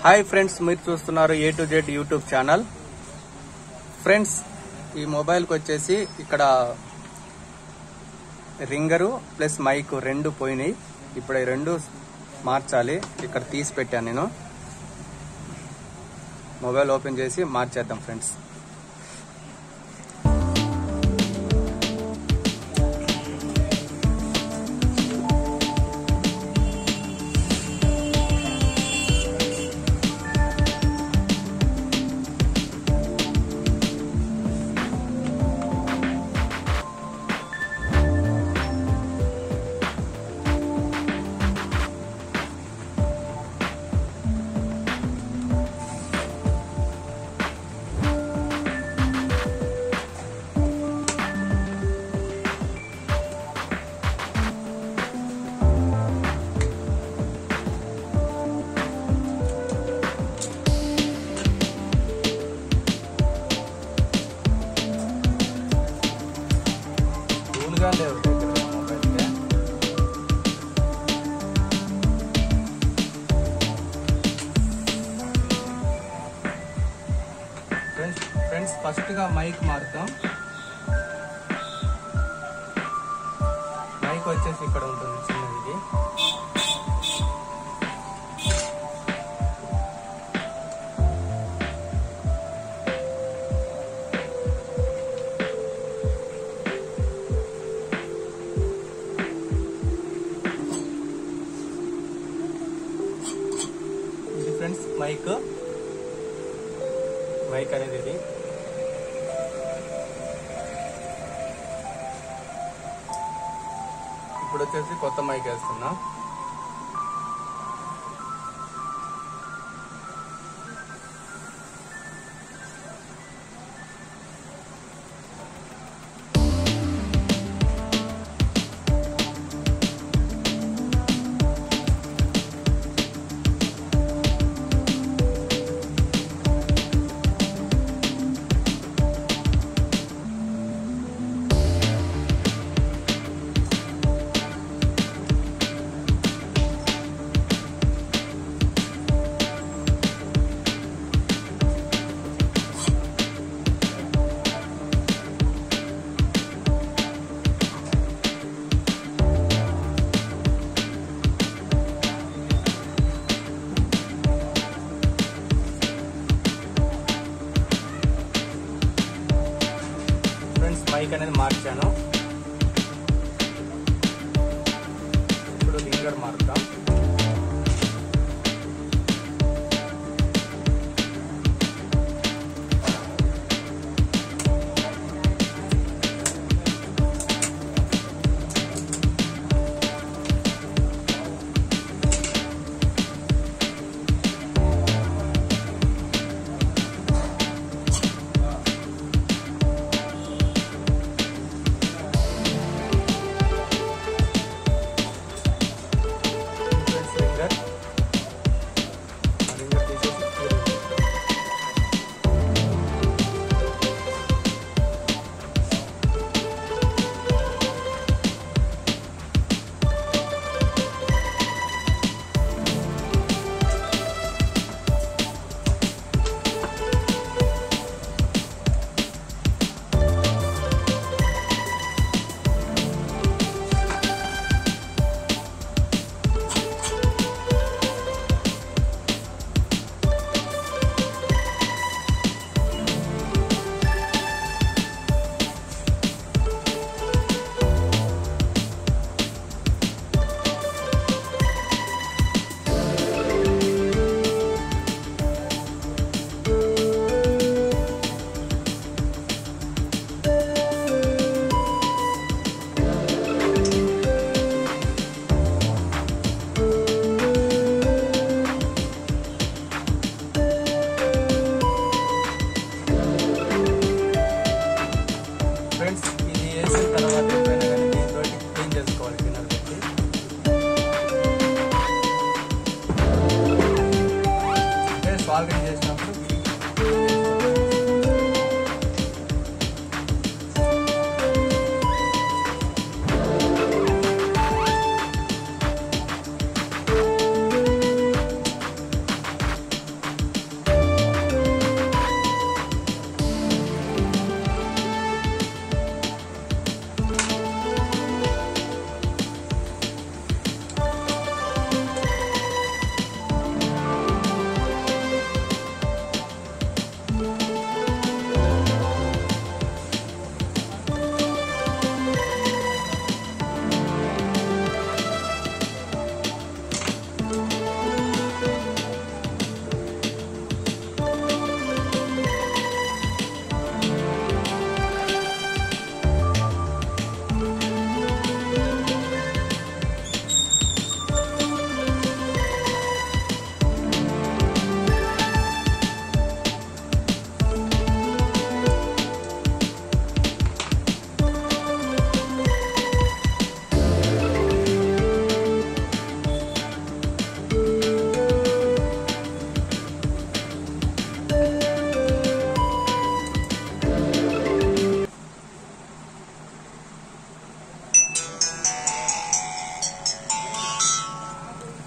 hi friends మీరు చూస్తున్నారు A to Z YouTube channel friends ఈ మొబైల్కి వచ్చేసి ఇక్కడ రింగరు ప్లస్ మైక్ రెండు పోయినాయి ఇప్పుడు ఈ రెండు మార్చాలి ఇక్కడ తీసి పెట్టాను నేను మొబైల్ ఓపెన్ చేసి మార్చేద్దాం ఫ్రెండ్స్ కూల్గా లేవు దగ్గర మొబైల్కి ఫ్రెండ్స్ ఫ్రెండ్స్ ఫస్ట్గా మైక్ మారుతాం మైక్ వచ్చేసి ఇక్కడ ఉంటుంది చిన్నది ఇది ఫ్రెండ్స్ మైక్ మైక్ అనేది ఇది ఇప్పుడు వచ్చేసి కొత్త మైక్ వేస్తున్నా ఫ్రెండ్స్ మైక్ అనేది మార్చాను ఇప్పుడు రింగర్ మారుతాం ఫ్రెండ్స్ రింగర్ రింగర్ తీసేసి ఫ్రెండ్స్ ఇది వేసిన తర్వాత ఎప్పుడైనా కానీ దీంతో క్లీన్ చేసుకోవాలి కింద పెట్టి అంటే సాల్వింగ్ చేసినప్పుడు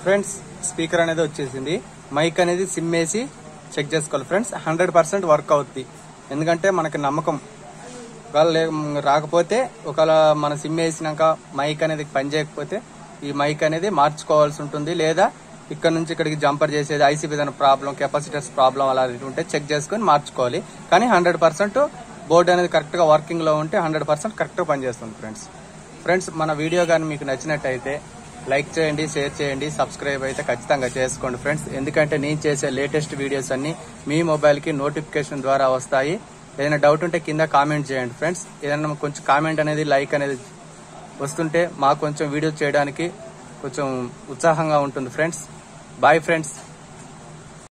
ఫ్రెండ్స్ స్పీకర్ అనేది వచ్చేసింది మైక్ అనేది సిమ్ వేసి చెక్ చేసుకోవాలి ఫ్రెండ్స్ హండ్రెడ్ పర్సెంట్ వర్క్ అవుద్ది ఎందుకంటే మనకి నమ్మకం ఒకవేళ లే- రాకపోతే ఒకవేళ మన సిమ్ వేసినాక మైక్ అనేది పని చేయకపోతే ఈ మైక్ అనేది మార్చుకోవాల్సి ఉంటుంది లేదా ఇక్కడ నుంచి ఇక్కడికి జంపర్ చేసేది ఐసీపీ ఏదైనా ప్రాబ్లం కెపాసిటర్స్ ప్రాబ్లం అలా ఉంటే చెక్ చేసుకొని మార్చుకోవాలి కానీ హండ్రెడ్ పర్సెంట్ బోర్డు అనేది కరెక్ట్ గా వర్కింగ్ లో ఉంటే హండ్రెడ్ పర్సెంట్ కరెక్ట్ గా పనిచేస్తుంది ఫ్రెండ్స్ ఫ్రెండ్స్ మన వీడియో కానీ మీకు నచ్చినట్టయితే లైక్ చేయండి షేర్ చేయండి సబ్స్క్రైబ్ అయితే ఖచ్చితంగా చేసుకోండి ఫ్రెండ్స్ ఎందుకంటే నేను చేసే లేటెస్ట్ వీడియోస్ అన్ని మీ మొబైల్ కి నోటిఫికేషన్ ద్వారా వస్తాయి ఏదైనా డౌట్ ఉంటే కింద కామెంట్ చేయండి ఫ్రెండ్స్ ఏదైనా కొంచెం కామెంట్ అనేది లైక్ అనేది వస్తుంటే మాకు కొంచెం వీడియో చేయడానికి కొంచెం ఉత్సాహంగా ఉంటుంది ఫ్రెండ్స్ బాయ్ ఫ్రెండ్స్